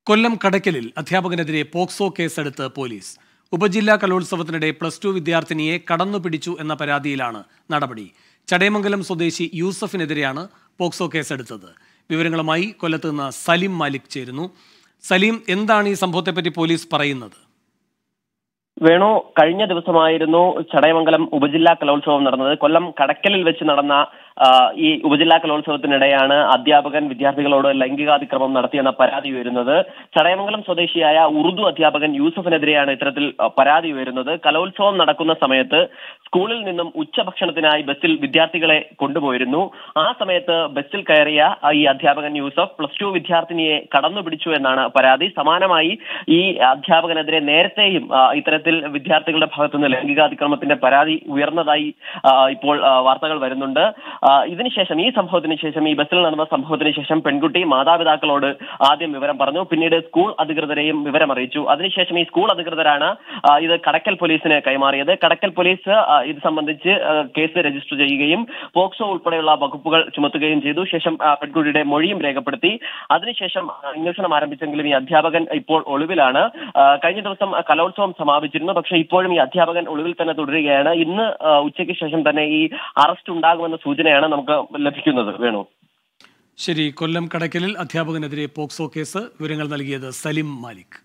കൊല്ലം കടയ്ക്കലിൽ അധ്യാപകനെതിരെ POCSO കേസെടുത്ത് police ഉപജില്ലാ കലോത്സവത്തിനിടെ plus two വിദ്യാർത്ഥിനിയെ കടന്നു പിടിച്ചു എന്ന പരാതിയിലാണ് നടപടി ചടയമംഗലം സ്വദേശി യൂസഫിനെതിരെയാണ് പോക്സോ കേസെടുത്തത് വിവരങ്ങളുമായി കൊല്ലത്ത് നിന്ന് സലിം മാലിക് ചേരുന്നു സലീം എന്താണ് ഈ സംഭവത്തെപ്പറ്റി പോലീസ് പറയുന്നത് വേണു കഴിഞ്ഞ ദിവസമായിരുന്നു ചടയമംഗലം ഉപജില്ലാ കലോത്സവം നടന്നത് കൊല്ലം കടക്കലിൽ വെച്ച് നടന്ന ആ, ഈ ഉപജില്ലാ കലോത്സവത്തിനിടെയാണ് അധ്യാപകൻ വിദ്യാർത്ഥികളോട് ലൈംഗികാതിക്രമം നടത്തിയെന്ന പരാതി ഉയരുന്നത് ചടയമംഗലം സ്വദേശിയായ ഉറുദു അധ്യാപകൻ യൂസഫിനെതിരെയാണ് ഇത്തരത്തിൽ ആ, പരാതി ഉയരുന്നത് കലോത്സവം നടക്കുന്ന സമയത്ത് സ്കൂളിൽ നിന്നും ഉച്ചഭക്ഷണത്തിനായി ബസ്സിൽ വിദ്യാർത്ഥികളെ കൊണ്ടുപോയിരുന്നു ആ സമയത്ത് ബസ്സിൽ കയറിയ ആ, ഈ അധ്യാപകൻ യൂസഫ് പ്ലസ് ടു വിദ്യാർത്ഥിനിയെ കടന്നു പിടിച്ചു എന്നാണ് പരാതി സമാനമായി ഈ അധ്യാപകനെതിരെ നേരത്തെയും ആ, ഇത്തരത്തിൽ വിദ്യാർത്ഥികളുടെ ഭാഗത്തുനിന്ന് ലൈംഗികാതിക്രമത്തിന്റെ പരാതി ഉയർന്നതായി ആ, ഇപ്പോൾ ആ, വാർത്തകൾ വരുന്നുണ്ട് ആ, ഇതിനുശേഷം ഈ സംഭവത്തിന് ശേഷം ഈ ബസ്സിൽ നടന്ന സംഭവത്തിന് ശേഷം പെൺകുട്ടി മാതാപിതാക്കളോട് ആദ്യം വിവരം പറഞ്ഞു പിന്നീട് സ്കൂൾ അധികൃതരെയും വിവരം അറിയിച്ചു അതിനുശേഷം ഈ സ്കൂൾ അധികൃതരാണ് ആ, ഇത് കടക്കൽ പോലീസിന് കൈമാറിയത് കടക്കൽ പോലീസ് ആ, ഇത് സംബന്ധിച്ച് ആ, കേസ് രജിസ്റ്റർ ചെയ്യുകയും പോക്സോ ഉൾപ്പെടെയുള്ള വകുപ്പുകൾ ചുമത്തുകയും ചെയ്തു ശേഷം ആ, പെൺകുട്ടിയുടെ മൊഴിയും രേഖപ്പെടുത്തി അതിനുശേഷം ആ, അന്വേഷണം ആരംഭിച്ചെങ്കിലും ഈ അധ്യാപകൻ ഇപ്പോൾ ഒളിവിലാണ് ആ, കഴിഞ്ഞ ദിവസം ആ, കലോത്സവം സമാപിച്ചിരുന്നു പക്ഷേ ഇപ്പോഴും ഈ അധ്യാപകൻ ഒളിവിൽ തന്നെ തുടരുകയാണ് ഇന്ന് ആ, ഉച്ചയ്ക്ക് ശേഷം തന്നെ ഈ അറസ്റ്റ് ഉണ്ടാകുമെന്ന സൂചനയാണ് നമുക്ക് ലഭിക്കുന്നത് വേണു ശരി കൊല്ലം കടയ്ക്കലിൽ അധ്യാപകനെതിരെ പോക്സോ കേസ് വിവരങ്ങൾ നൽകിയത് സലിം മാലിക്